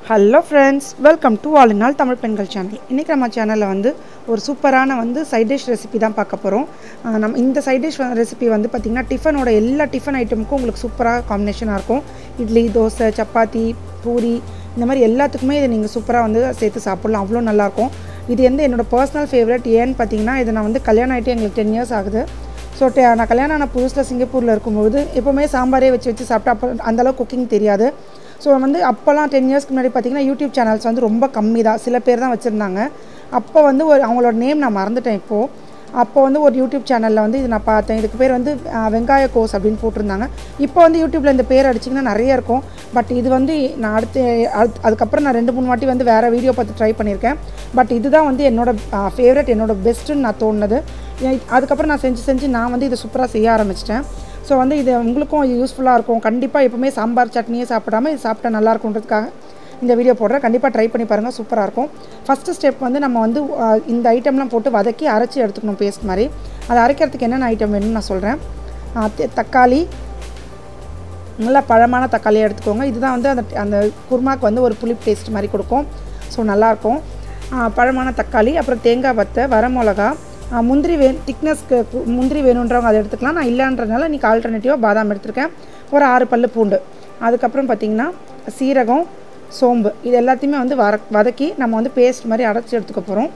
hello friends welcome to all நாள் தமிழ் பெண்கள் channel இன்றைக்கி நம்ம சேனலில் வந்து ஒரு சூப்பரான வந்து சைட் டிஷ் ரெசிபி தான் பார்க்க போகிறோம் நம்ம இந்த சைட் டிஷ் ரெசிபி வந்து பார்த்திங்கன்னா டிஃபனோட எல்லா டிஃபன் ஐட்டமுக்கும் உங்களுக்கு சூப்பராக காம்பினேஷனாக இருக்கும் இட்லி தோசை சப்பாத்தி பூரி இந்த மாதிரி எல்லாத்துக்குமே இதை நீங்கள் சூப்பராக வந்து சேர்த்து சாப்பிட்லாம் அவ்வளோ நல்லாயிருக்கும் இது வந்து என்னோடய பர்சனல் ஃபேவரட் ஏன்னு பார்த்தீங்கன்னா இதை நான் வந்து கல்யாணம் ஆகிட்டு எங்களுக்கு டென் இயர்ஸ் ஆகுது ஸோ நான் கல்யாணம் ஆன புதுசில் சிங்கப்பூரில் இருக்கும்போது எப்போவுமே சாம்பாரே வச்சு வச்சு சாப்பிட்டா அப்போ அந்தளவு குக்கிங் தெரியாது ஸோ வந்து அப்போல்லாம் டென் இயர்ஸ்க்கு முன்னாடி பார்த்தீங்கன்னா யூடியூப் சேனல்ஸ் வந்து ரொம்ப கம்மி தான் சில பேர் தான் வச்சுருந்தாங்க அப்போ வந்து ஒரு அவங்களோட நேம் நான் மறந்துட்டேன் இப்போது அப்போ வந்து ஒரு யூடியூப் சேனலில் வந்து இது நான் பார்த்தேன் இதுக்கு பேர் வந்து அஹ், வெங்காய கோஸ் அப்படின்னு போட்டிருந்தாங்க இப்போ வந்து யூடியூப்பில் இந்த பேர் அடிச்சிங்கன்னா நிறைய இருக்கும் பட் இது வந்து நான் அடுத்து அடுத்து அதுக்கப்புறம் நான் ரெண்டு மூணு வாட்டி வந்து வேறு வீடியோ பார்த்து ட்ரை பண்ணியிருக்கேன் பட் இதுதான் வந்து என்னோட ஃபேவரட் என்னோட பெஸ்ட்டுன்னு நான் தோணுனது ஏன் இது- அதுக்கப்புறம் நான் செஞ்சு செஞ்சு நான் வந்து இதை சூப்பராக செய்ய ஆரம்பிச்சிட்டேன் ஸோ வந்து இது உங்களுக்கும் இது யூஸ்ஃபுல்லாக இருக்கும் கண்டிப்பாக எப்பவுமே சாம்பார் சட்னியே சாப்பிடாம இது சாப்பிட்டா நல்லா இருக்குன்றதுக்காக இந்த வீடியோ போடுறேன் கண்டிப்பாக ட்ரை பண்ணி பாருங்கள் சூப்பராக இருக்கும் ஃபஸ்ட்டு ஸ்டெப் வந்து நம்ம வந்து அஹ், இந்த ஐட்டம்லாம் போட்டு வதக்கி அரைச்சி எடுத்துக்கணும் பேஸ்ட் மாதிரி அதை அரைக்கிறதுக்கு என்னென்ன ஐட்டம் வேணும்னு நான் சொல்கிறேன் தக்காளி நல்லா பழமான தக்காளியாக எடுத்துக்கோங்க இதுதான் வந்து அந்த அந்த குருமாக்கு வந்து ஒரு புளிப்பு டேஸ்ட் மாதிரி கொடுக்கும் ஸோ நல்லாயிருக்கும் ஆ, பழமான தக்காளி அப்புறம் தேங்காய் வத்தை வரமிளகா ஆ, முந்திரி வே திக்னஸ்க்கு முந்திரி வேணுன்றவங்க அதை எடுத்துக்கலாம் நான் இல்லைன்றதுனால இன்றைக்கி ஆல்டர்னேட்டிவாக பாதாம் எடுத்திருக்கேன் ஒரு ஆறு பல்லு பூண்டு அதுக்கப்புறம் பார்த்திங்கன்னா சீரகம் சோம்பு இது எல்லாத்தையுமே வந்து வர வதக்கி நம்ம வந்து பேஸ்ட் மாதிரி அரைச்சி எடுத்துக்க போகிறோம்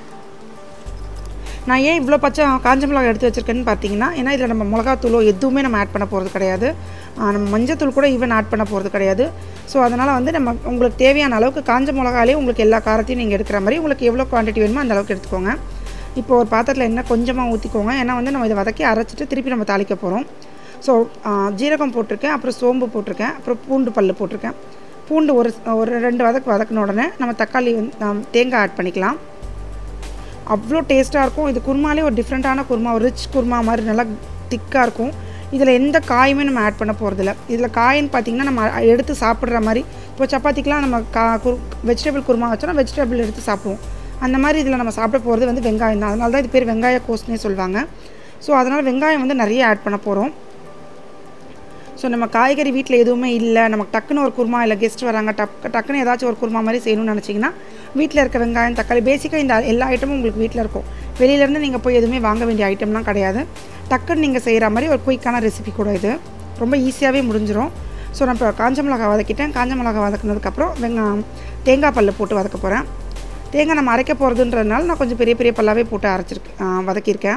நான் ஏன் இவ்வளோ பச்சை காஞ்ச மிளகா எடுத்து வச்சிருக்கேன்னு பார்த்தீங்கன்னா ஏன்னா இதில் நம்ம மிளகாத்தூளோ எதுவுமே நம்ம ஆட் பண்ண போகிறது கிடையாது ஆ, நம்ம மஞ்சத்தூள் கூட ஈவன் ஆட் பண்ண போகிறது கிடையாது ஸோ அதனால் வந்து நம்ம உங்களுக்கு தேவையான அளவுக்கு காஞ்ச மிளகாலே உங்களுக்கு எல்லா காரத்தையும் நீங்கள் எடுக்கிற மாதிரி உங்களுக்கு எவ்வளோ குவான்டிட்டி வேணுமோ அந்த அளவுக்கு எடுத்துக்கோங்க இப்போ ஒரு பாத்திரத்தில் எண்ணெய் கொஞ்சமாக ஊற்றிக்கோங்க ஏன்னா வந்து நம்ம இதை வதக்கி அரைச்சிட்டு திருப்பி நம்ம தாளிக்க போகிறோம் ஸோ ஜீரகம் போட்டிருக்கேன் அப்புறம் சோம்பு போட்டிருக்கேன் அப்புறம் பூண்டு பல் போட்டிருக்கேன் பூண்டு ஒரு ஒரு ரெண்டு வதக்கு வதக்கின உடனே நம்ம தக்காளி வந்து ஆ, தேங்காய் ஆட் பண்ணிக்கலாம் அவ்வளோ டேஸ்ட்டாக இருக்கும் இது குருமாலே ஒரு டிஃப்ரெண்ட்டான குருமா ஒரு ரிச் குருமா மாதிரி நல்லா திக்காக இருக்கும் இதில் எந்த காயுமே நம்ம ஆட் பண்ண போகிறதில்ல இதில் காயின்னு பார்த்தீங்கன்னா நம்ம அ- எடுத்து சாப்பிட்ற மாதிரி இப்போ சப்பாத்திக்கெலாம் நம்ம கா குரு வெஜிடபிள் குருமா வச்சோன்னா வெஜிடபிள் எடுத்து சாப்பிடுவோம் அந்த மாதிரி இதில் நம்ம சாப்பிட போகிறது வந்து வெங்காயம் தான் அதனால தான் இது பேர் வெங்காய கோஸ்னே சொல்லுவாங்க ஸோ அதனால் வெங்காயம் வந்து நிறைய ஆட் பண்ண போகிறோம் ஸோ நம்ம காய்கறி வீட்டில் எதுவுமே இல்லை நமக்கு டக்குன்னு ஒரு குருமா இல்லை கெஸ்ட் வராங்க டக் டக்குன்னு ஏதாச்சும் ஒரு குருமா மாதிரி செய்யணும்னு நினச்சிங்கன்னா வீட்டில் இருக்க வெங்காயம் தக்காளி பேசிக்காக இந்த எல்லா ஐட்டமும் உங்களுக்கு வீட்டில் இருக்கும் வெளியிலேருந்து நீங்கள் போய் எதுவுமே வாங்க வேண்டிய ஐட்டம்லாம் கிடையாது டக்குன்னு நீங்கள் செய்கிற மாதிரி ஒரு குயிக்கான ரெசிபி கூட இது ரொம்ப ஈஸியாகவே முடிஞ்சிடும் ஸோ நான் இப்போ காஞ்ச மிளகா வதக்கிட்டேன் காஞ்ச மிளகா வதக்குனதுக்கப்புறம் வெங்காயம் தேங்காய் பல்ல போட்டு வதக்க போகிறேன் தேங்காய் நம்ம அரைக்க போகிறதுன்றதுனால நான் கொஞ்சம் பெரிய பெரிய பல்லாவே போட்டு அரைச்சிருக்கேன் ஆ, வதக்கியிருக்கேன்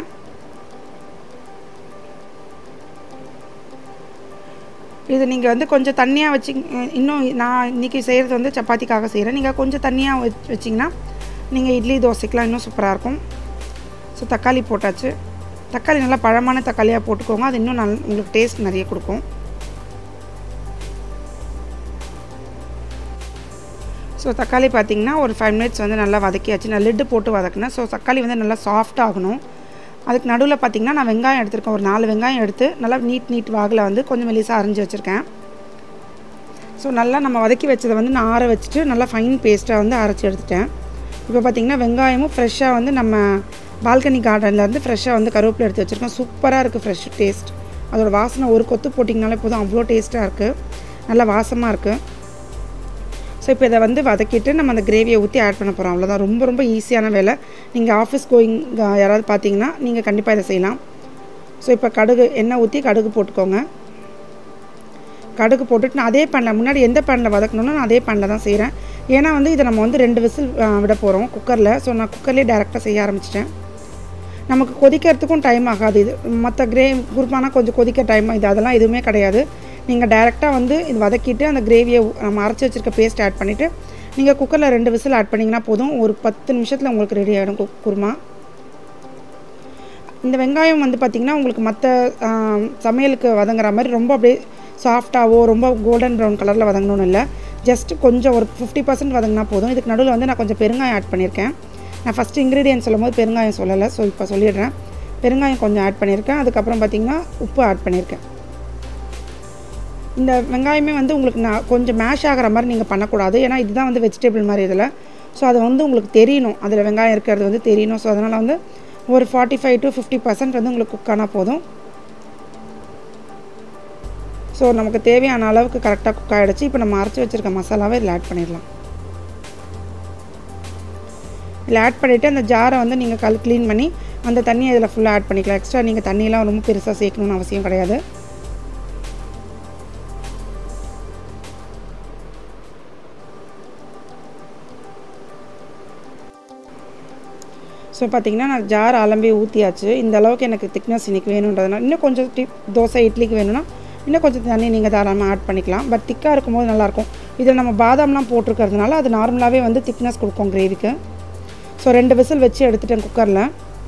இது நீங்கள் வந்து கொஞ்சம் தண்ணியாக வச்சு இன்னும் நான் இன்றைக்கி செய்கிறது வந்து சப்பாத்திக்காக செய்கிறேன் நீங்கள் கொஞ்சம் தண்ணியாக வச்சு வச்சிங்கன்னா நீங்கள் இட்லி தோசைக்கெலாம் இன்னும் சூப்பராக இருக்கும் ஸோ தக்காளி போட்டாச்சு தக்காளி நல்லா பழமான தக்காளியாக போட்டுக்கோங்க அது இன்னும் நல் உங்களுக்கு டேஸ்ட் நிறைய கொடுக்கும் ஸோ தக்காளி பார்த்தீங்கன்னா ஒரு ஃபைவ் மினிட்ஸ் வந்து நல்லா வதக்கியாச்சு நான் லிட்டு போட்டு வதக்கினேன் ஸோ தக்காளி வந்து நல்லா சாஃப்ட் ஆகணும் அதுக்கு நடுவில் பார்த்தீங்கன்னா நான் வெங்காயம் எடுத்திருக்கேன் ஒரு நாலு வெங்காயம் எடுத்து நல்லா நீட் நீட் வாகில் வந்து கொஞ்சம் மெலிசாக அரிஞ்சு வச்சுருக்கேன் ஸோ நல்லா நம்ம வதக்கி வச்சதை வந்து நான் ஆற வச்சுட்டு நல்லா ஃபைன் பேஸ்ட்டாக வந்து அரைச்சி எடுத்துட்டேன் இப்போ பார்த்தீங்கன்னா வெங்காயமும் ஃப்ரெஷ்ஷாக வந்து நம்ம பால்கனி கார்டன்லேருந்து ஃப்ரெஷ்ஷாக வந்து கருவேப்பிலை எடுத்து வச்சுருக்கோம் சூப்பராக இருக்குது ஃப்ரெஷ் டேஸ்ட் அதோட வாசனை ஒரு கொத்து போட்டிங்கனாலே போதும் அவ்வளோ டேஸ்ட்டாக இருக்குது நல்லா வாசமாக இருக்குது ஸோ இப்போ இதை வந்து வதக்கிட்டு நம்ம அந்த கிரேவியை ஊற்றி ஆட் பண்ண போகிறோம் அவ்வளோதான் ரொம்ப ரொம்ப ஈஸியான வேலை நீங்கள் ஆஃபீஸ் கோயிங் யாராவது பார்த்தீங்கன்னா நீங்கள் கண்டிப்பாக இதை செய்யலாம் ஸோ இப்போ கடுகு எண்ணெய் ஊற்றி கடுகு போட்டுக்கோங்க கடுகு போட்டுட்டு நான் அதே பேனில் முன்னாடி எந்த பேனில் வதக்கணும்னோ நான் அதே பேனில் தான் செய்கிறேன் ஏன்னா வந்து இதை நம்ம வந்து ரெண்டு விசில் விட போகிறோம் குக்கரில் ஸோ நான் குக்கர்லேயே டேரெக்டாக செய்ய ஆரம்பிச்சிட்டேன் நமக்கு கொதிக்கிறதுக்கும் டைம் ஆகாது இது மற்ற கிரே குருமானா கொஞ்சம் கொதிக்க டைம் இது அதெல்லாம் எதுவுமே கிடையாது நீங்கள் டைரெக்டாக வந்து இது வதக்கிட்டு அந்த கிரேவியை நம்ம அரைச்சி வச்சிருக்க பேஸ்ட் ஆட் பண்ணிவிட்டு நீங்கள் குக்கரில் ரெண்டு விசில் ஆட் பண்ணிங்கன்னா போதும் ஒரு பத்து நிமிஷத்தில் உங்களுக்கு ரெடி ஆகிடும் கு குருமா இந்த வெங்காயம் வந்து பார்த்திங்கன்னா உங்களுக்கு மற்ற சமையலுக்கு வதங்குற மாதிரி ரொம்ப அப்படியே சாஃப்டாவோ ரொம்ப கோல்டன் ப்ரௌன் கலரில் வதங்கணும்னு இல்லை ஜஸ்ட் கொஞ்சம் ஒரு ஃபிஃப்டி பர்சன்ட் வதங்கினா போதும் இதுக்கு நடுவில் வந்து நான் கொஞ்சம் பெருங்காயம் ஆட் பண்ணியிருக்கேன் நான் ஃபஸ்ட்டு இன்க்ரீடியன்ட் சொல்லும் போது பெருங்காயம் சொல்லலை ஸோ இப்போ சொல்லிடுறேன் பெருங்காயம் கொஞ்சம் ஆட் பண்ணியிருக்கேன் அதுக்கப்புறம் பார்த்திங்கன்னா உப்பு ஆட் பண்ணியிருக்கேன் இந்த வெங்காயமே வந்து உங்களுக்கு நான் கொஞ்சம் மேஷ் ஆகிற மாதிரி நீங்கள் பண்ணக்கூடாது ஏன்னா இதுதான் வந்து வெஜிடபிள் மாதிரி இதில் ஸோ அது வந்து உங்களுக்கு தெரியணும் அதில் வெங்காயம் இருக்கிறது வந்து தெரியணும் ஸோ அதனால் வந்து ஒரு forty five to fifty percent வந்து உங்களுக்கு குக் ஆனால் போதும் ஸோ நமக்கு தேவையான அளவுக்கு கரெக்டாக குக் ஆகிடுச்சு இப்போ நம்ம அரைச்சி வச்சுருக்க மசாலாவை இதில் ஆட் பண்ணிடலாம் இதில் ஆட் பண்ணிவிட்டு அந்த ஜாரை வந்து நீங்கள் கல் க்ளீன் பண்ணி அந்த தண்ணியை இதில் ஃபுல்லாக ஆட் பண்ணிக்கலாம் எக்ஸ்ட்ரா நீங்கள் தண்ணியெலாம் ரொம்ப பெருசாக சேர்க்கணும்னு அவசியம் கிடையாது ஸோ பார்த்தீங்கன்னா நான் ஜார் அலம்பி ஊற்றியாச்சு இந்த அளவுக்கு எனக்கு திக்னஸ் இன்றைக்கி வேணுன்றதுனால இன்னும் கொஞ்சம் டிப் தோசை இட்லிக்கு வேணும்னா இன்னும் கொஞ்சம் தண்ணி நீங்கள் தாராளமாக ஆட் பண்ணிக்கலாம் பட் திக்காக இருக்கும்போது நல்லாயிருக்கும் இதில் நம்ம பாதாம்லாம் போட்டிருக்கிறதுனால அது நார்மலாகவே வந்து திக்னஸ் கொடுக்கும் கிரேவிக்கு ஸோ ரெண்டு விசில் வச்சு எடுத்துட்டேன் குக்கரில்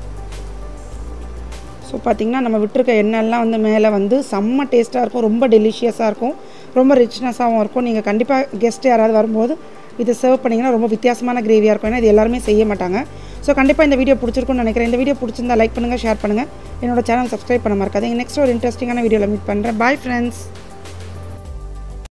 ஸோ பார்த்திங்கன்னா நம்ம விட்டுருக்க எண்ணெய்லாம் வந்து மேலே வந்து செம்ம டேஸ்ட்டாக இருக்கும் ரொம்ப டெலிஷியஸாக இருக்கும் ரொம்ப ரிச்னஸாகவும் இருக்கும் நீங்கள் கண்டிப்பாக கெஸ்ட் யாராவது வரும்போது இது சர்வ் பண்ணிங்கன்னா ரொம்ப வித்தியாசமான கிரேவியாக இருக்கும் ஏன்னா இது எல்லாருமே செய்ய மாட்டாங்க ஸோ கண்டிப்பாக இந்த வீடியோ பிடிச்சிருக்கும்னு நினைக்கிறேன் இந்த வீடியோ பிடிச்சிருந்தா லைக் பண்ணுங்கள் ஷேர் பண்ணுங்கள் என்னோட சேனல் சப்ஸ்கிரைப் பண்ண மறக்காதீங்க நெக்ஸ்ட் ஒரு இன்ட்ரெஸ்டிங்கான வீடியோவில் மீட் பண்ணுறேன் பாய் ஃப்ரெண்ட்ஸ்